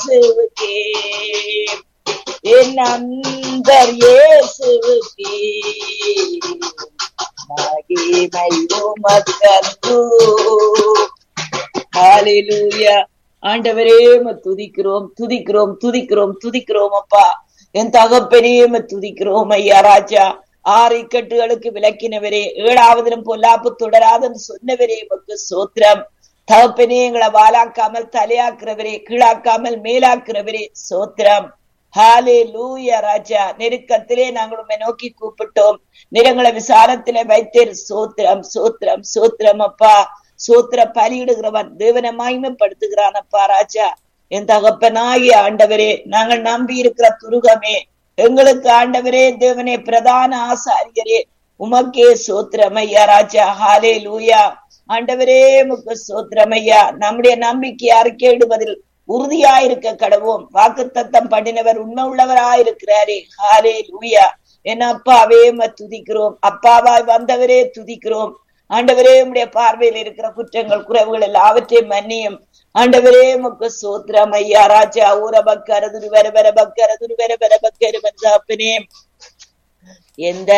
இயேசுவுக்கே என் நண்பர் இயேசுவுக்கே மகிமை உமக்கன்று ஹalleluya ஆண்டவரே உம்மை துதிக்கிறோம் துதிக்கிறோம் துதிக்கிறோம் துதிக்கிறோம் அப்பா என் தகப்பனே உம்மை துதிக்கிறோம் ஐயா ராஜா ஆறு இக்கட்டுகளுக்கு விளக்கினவரே ஏழாவதிலும் பொல்லாப்பு தொடராதுன்னு சொன்னவரே உமக்கு சோத்திரம் தகப்பனே எங்களை வாலாக்காமல் தலையாக்குறவரே கீழாக்காமல் மேலாக்குறவரே சோத்திரம் ஹாலே லூயா ராஜா நெருக்கத்திலே நாங்கள் உண்மை நோக்கி கூப்பிட்டோம் நிறங்களை விசாரத்திலே வைத்தேர் சோத்திரம் சோத்திரம் சோத்திரம் அப்பா சோத்திர பலியிடுகிறவன் தேவனை மகிமைப்படுத்துகிறான் அப்பா ராஜா என் தகப்பனாகிய ஆண்டவரே நாங்கள் நம்பி இருக்கிற துருகமே எங்களுக்கு ஆண்டவரே தேவனே பிரதான ஆசாரியரே உமக்கே சோத்திரமையா ராஜா ஹாலே லூயா ஆண்டவரே முக்கு சோத்திரமையா நம்முடைய நம்பிக்கை அறிக்கையிடுவதில் உறுதியாயிருக்க கடவோம் வாக்கு தத்தம் பண்ணினவர் உண்மை உள்ளவராயிருக்கிறாரே ஹாலே லூயா என் அப்பாவே துதிக்கிறோம் அப்பாவாய் வந்தவரே துதிக்கிறோம் ஆண்டவரே உடைய பார்வையில் இருக்கிற குற்றங்கள் குறைவுகள் எல்லாவற்றையும் மன்னியும் ஆண்டவரே முக்கு சோத்திரம் ஐயா ராஜா ஊர பக்கர துருவர வர பக்கர துருவர வர பக்கர வந்தாப்பனே எந்த